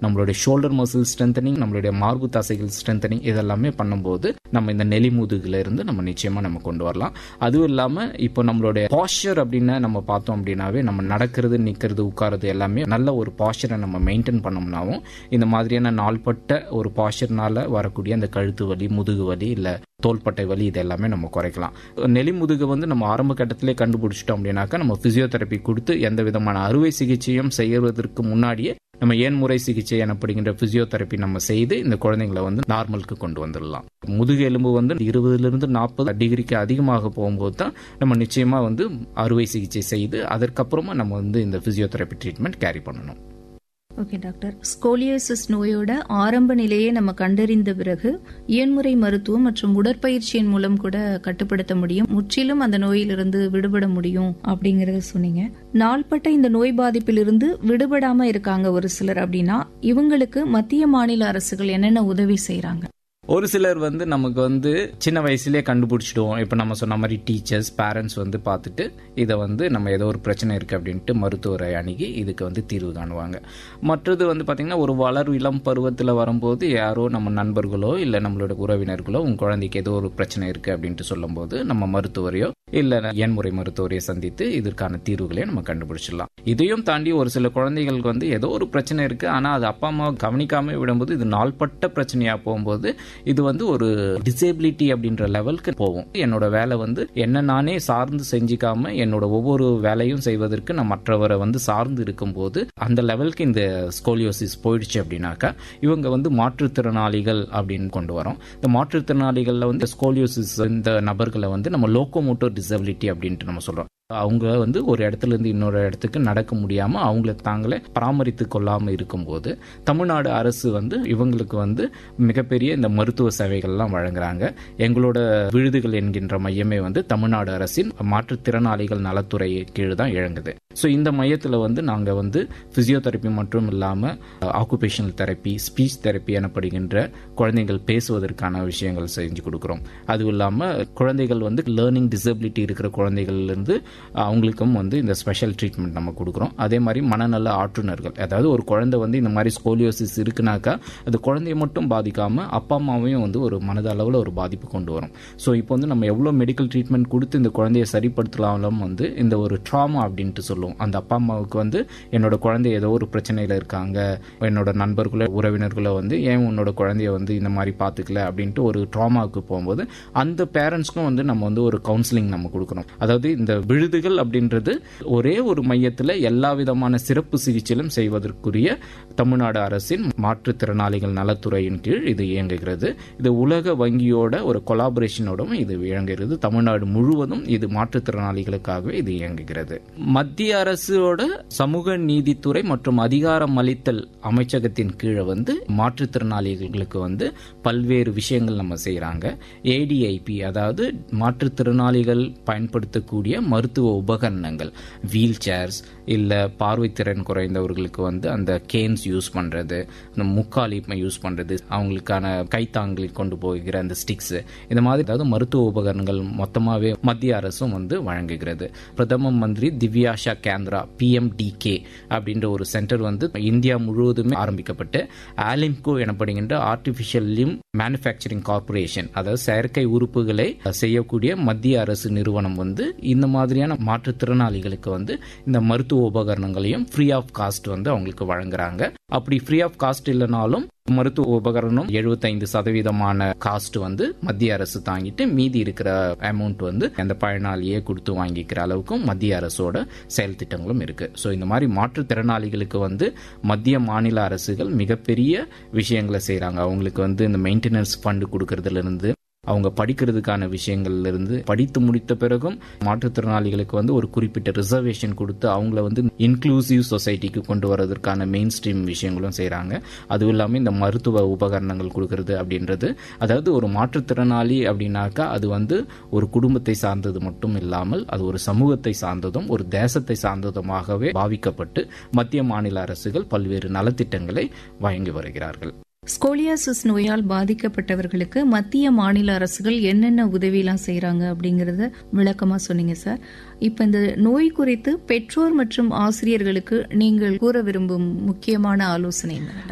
நம்மளுடைய shoulder muscle strengthening நம்மளுடைய மார்பு தசைகள் ஸ்ட்ரென்தனிங் இதெல்லாமே பண்ணும்போது நம்ம இந்த நெலி முதுகுல இருந்து நம்ம நிச்சயமா நம்ம கொண்டு வரலாம் அதுவும் இல்லாம இப்போ நம்மளுடைய பாஸ்டர் அப்படின்னு நம்ம பார்த்தோம் அப்படின்னாவே நம்ம நடக்கிறது நிக்கிறது உட்கார்றது எல்லாமே நல்ல ஒரு பாஸ்டரை நம்ம மெயின்டைன் பண்ணோம்னாவும் இந்த மாதிரியான நாள்பட்ட ஒரு பாஸ்டர்னால வரக்கூடிய அந்த கழுத்து வலி முதுகு வலி இல்ல தோள்பட்டை வலி இது எல்லாமே நம்ம குறைக்கலாம் நெலி முதுகு வந்து நம்ம ஆரம்ப கட்டத்திலே கண்டுபிடிச்சிட்டோம் அப்படின்னாக்கா நம்ம பிசியோதெரப்பி கொடுத்து எந்த விதமான அறுவை சிகிச்சையும் செய்யறதற்கு முன்னாடியே நம்ம ஏன்முறை சிகிச்சை எனப்படுகின்ற பிசியோதெரப்பி நம்ம செய்து இந்த குழந்தைங்களை வந்து நார்மலுக்கு கொண்டு வந்துடலாம் முதுகு எலும்பு வந்து இருபதுல இருந்து நாற்பது டிகிரிக்கு அதிகமாக போகும்போது தான் நம்ம நிச்சயமா வந்து அறுவை சிகிச்சை செய்து அதற்கப்புறமா நம்ம வந்து இந்த பிசியோதெரப்பி ட்ரீட்மெண்ட் கேரி பண்ணணும் ஓகே டாக்டர் ஸ்கோலியோசிஸ் நோயோட ஆரம்ப நிலையை நம்ம கண்டறிந்த பிறகு இயன்முறை மருத்துவம் மற்றும் உடற்பயிற்சியின் மூலம் கூட கட்டுப்படுத்த முடியும் முற்றிலும் அந்த நோயிலிருந்து விடுபட முடியும் அப்படிங்கறத சொன்னீங்க நாள்பட்ட இந்த நோய் பாதிப்பிலிருந்து விடுபடாம இருக்காங்க ஒரு சிலர் அப்படின்னா இவங்களுக்கு மத்திய மாநில அரசுகள் என்னென்ன உதவி செய்யறாங்க ஒரு சிலர் வந்து நமக்கு வந்து சின்ன வயசுலயே கண்டுபிடிச்சிடுவோம் இப்போ நம்ம சொன்ன மாதிரி டீச்சர்ஸ் பேரண்ட்ஸ் வந்து பார்த்துட்டு இதை வந்து நம்ம ஏதோ ஒரு பிரச்சனை இருக்கு அப்படின்ட்டு மருத்துவரை அணுகி இதுக்கு வந்து தீர்வு காணுவாங்க மற்றது வந்து பார்த்தீங்கன்னா ஒரு வளர் இளம் பருவத்தில் வரும்போது யாரோ நம்ம நண்பர்களோ இல்லை நம்மளோட உறவினர்களோ உங்க குழந்தைக்கு ஏதோ ஒரு பிரச்சனை இருக்கு அப்படின்ட்டு சொல்லும்போது நம்ம மருத்துவரையோ இல்ல எண்முறை மருத்துவரையை சந்தித்து இதற்கான தீர்வுகளையும் நம்ம கண்டுபிடிச்சிடலாம் இதையும் தாண்டி ஒரு சில குழந்தைகளுக்கு வந்து ஏதோ ஒரு பிரச்சனை இருக்கு ஆனா அது அப்பா அம்மா கவனிக்காம விடும்போது இது நாள்பட்ட பிரச்சனையா போகும்போது இது வந்து ஒரு டிசேபிலிட்டி அப்படின்ற லெவலுக்கு போகும் என்னோட வேலை வந்து என்ன நானே சார்ந்து செஞ்சுக்காம என்னோட ஒவ்வொரு வேலையும் செய்வதற்கு நான் மற்றவரை வந்து சார்ந்து இருக்கும்போது அந்த லெவலுக்கு இந்த ஸ்கோலியோசிஸ் போயிடுச்சு அப்படின்னாக்கா இவங்க வந்து மாற்றுத்திறனாளிகள் அப்படின்னு கொண்டு வரோம் இந்த மாற்றுத்திறனாளிகள்ல வந்து ஸ்கோலியோசிஸ் இந்த நபர்களை வந்து நம்ம லோக்கோமோட்டர் டிசபிலிட்டி அப்படின்ட்டு நம்ம சொல்றோம் அவங்க வந்து ஒரு இடத்துல இருந்து இன்னொரு இடத்துக்கு நடக்க முடியாம அவங்கள தாங்களே பராமரித்து கொள்ளாம இருக்கும்போது தமிழ்நாடு அரசு வந்து இவங்களுக்கு வந்து மிகப்பெரிய இந்த மருத்துவ சேவைகள்லாம் வழங்குறாங்க எங்களோட விழுதுகள் என்கின்ற மையமே வந்து தமிழ்நாடு அரசின் மாற்றுத்திறனாளிகள் நலத்துறை கீழ் தான் இயங்குது ஸோ இந்த மையத்தில் வந்து நாங்கள் வந்து பிசியோதெரப்பி மட்டும் இல்லாமல் ஆக்குபேஷனல் தெரப்பி ஸ்பீச் தெரப்பி எனப்படுகின்ற குழந்தைகள் பேசுவதற்கான விஷயங்கள் செஞ்சு கொடுக்குறோம் அதுவும் இல்லாமல் குழந்தைகள் வந்து லேர்னிங் டிசபிலிட்டி இருக்கிற குழந்தைகள்லேருந்து அவங்களுக்கும் வந்து இந்த ஸ்பெஷல் ட்ரீட்மெண்ட் நம்ம கொடுக்குறோம் அதே மாதிரி மனநல ஆற்றுநர்கள் அதாவது ஒரு குழந்தை வந்து இந்த மாதிரி ஸ்கோலியோசிஸ் இருக்குனாக்கா அது குழந்தைய மட்டும் பாதிக்காம அப்பா அம்மாவையும் வந்து ஒரு மனதளவில் ஒரு பாதிப்பு கொண்டு வரும் ஸோ இப்போ வந்து நம்ம எவ்வளோ மெடிக்கல் ட்ரீட்மெண்ட் கொடுத்து இந்த குழந்தைய சரிப்படுத்தலாலும் வந்து இந்த ஒரு ட்ராமா அப்படின்ட்டு சொல்லுவோம் அந்த அப்பா அம்மாவுக்கு வந்து என்னோட குழந்தை ஏதோ ஒரு பிரச்சனையில இருக்காங்க என்னோட நண்பர்களோ உறவினர்களோ வந்து ஏன் உன்னோட குழந்தைய வந்து இந்த மாதிரி பார்த்துக்கல அப்படின்ட்டு ஒரு ட்ராமாவுக்கு போகும்போது அந்த பேரண்ட்ஸ்க்கும் வந்து நம்ம வந்து ஒரு கவுன்சிலிங் நம்ம கொடுக்கணும் அதாவது இந்த விழுதுகள் அப்படின்றது ஒரே ஒரு மையத்தில் எல்லா விதமான சிறப்பு சிகிச்சையிலும் செய்வதற்குரிய தமிழ்நாடு அரசின் மாற்றுத்திறனாளிகள் நலத்துறையின் கீழ் இது இயங்குகிறது இது உலக வங்கியோட ஒரு கொலாபரேஷனோடும் இது இயங்குகிறது தமிழ்நாடு முழுவதும் இது மாற்றுத்திறனாளிகளுக்காகவே இது இயங்குகிறது மத்திய அரசோட சமூக நீதித்துறை மற்றும் அதிகாரம் அளித்தல் அமைச்சகத்தின் கீழே வந்து மாற்றுத்திறனாளிகளுக்கு வந்து பல்வேறு விஷயங்கள் நம்ம செய்யறாங்க ஏடிஐபி அதாவது மாற்றுத்திறனாளிகள் பயன்படுத்தக்கூடிய மருத்துவ உபகரணங்கள் வீல் சேர்ஸ் இல்ல பார்வைத்திறன் குறைந்தவர்களுக்கு வந்து அந்த கேன்ஸ் யூஸ் பண்றது இந்த முக்காலி யூஸ் பண்றது அவங்களுக்கான கைத்தாங்கி கொண்டு போகிற அந்த ஸ்டிக்ஸ் இந்த மாதிரி அதாவது மருத்துவ உபகரணங்கள் மொத்தமாவே மத்திய அரசும் வந்து வழங்குகிறது பிரதம மந்திரி திவ்யாஷா கேந்திரா பிஎம்டிகே அப்படின்ற ஒரு சென்டர் வந்து இந்தியா முழுவதுமே ஆரம்பிக்கப்பட்டு ஆலிம்கோ எனப்படுகின்ற ஆர்டிபிஷியல் லிம் மேனுஃபேக்சரிங் கார்பரேஷன் அதாவது செயற்கை உறுப்புகளை செய்யக்கூடிய மத்திய அரசு நிறுவனம் வந்து இந்த மாதிரியான மாற்றுத்திறனாளிகளுக்கு வந்து இந்த மருத்துவ உபகரணங்களையும் ஃப்ரீ ஆஃப் காஸ்ட் வந்து அவங்களுக்கு வழங்குறாங்க அப்படி ஃப்ரீ ஆஃப் காஸ்ட் இல்லைனாலும் மருத்துவ உபகரணம் எழுபத்தைந்து சதவீதமான காஸ்ட் வந்து மத்திய அரசு தாங்கிட்டு மீதி இருக்கிற அமௌண்ட் வந்து அந்த பயனாளியே கொடுத்து வாங்கிக்கிற அளவுக்கும் மத்திய அரசோட செயல் திட்டங்களும் இருக்கு ஸோ இந்த மாதிரி மாற்றுத்திறனாளிகளுக்கு வந்து மத்திய மாநில அரசுகள் மிகப்பெரிய விஷயங்களை செய்யறாங்க அவங்களுக்கு வந்து இந்த மெயின்டெனன்ஸ் ஃபண்ட் கொடுக்கறதுல இருந்து அவங்க படிக்கிறதுக்கான விஷயங்கள்ல இருந்து படித்து முடித்த பிறகும் மாற்றுத்திறனாளிகளுக்கு வந்து ஒரு குறிப்பிட்ட ரிசர்வேஷன் கொடுத்து அவங்கள வந்து இன்க்ளூசிவ் சொசைட்டிக்கு கொண்டு வரதற்கான மெயின் ஸ்ட்ரீம் விஷயங்களும் செய்யறாங்க அதுவும் இல்லாமல் இந்த மருத்துவ உபகரணங்கள் கொடுக்கறது அப்படின்றது அதாவது ஒரு மாற்றுத்திறனாளி அப்படின்னாக்கா அது வந்து ஒரு குடும்பத்தை சார்ந்தது மட்டும் இல்லாமல் அது ஒரு சமூகத்தை சார்ந்ததும் ஒரு தேசத்தை சார்ந்ததுமாகவே பாவிக்கப்பட்டு மத்திய மாநில அரசுகள் பல்வேறு நலத்திட்டங்களை வழங்கி வருகிறார்கள் ஸ்கோலியாசிஸ் நோயால் பாதிக்கப்பட்டவர்களுக்கு மத்திய மாநில அரசுகள் என்னென்ன உதவியெல்லாம் செய்யறாங்க அப்படிங்கறத விளக்கமா சொன்னீங்க சார் இப்ப இந்த நோய் குறித்து பெற்றோர் மற்றும் ஆசிரியர்களுக்கு நீங்கள் கூற விரும்பும் முக்கியமான ஆலோசனை என்ன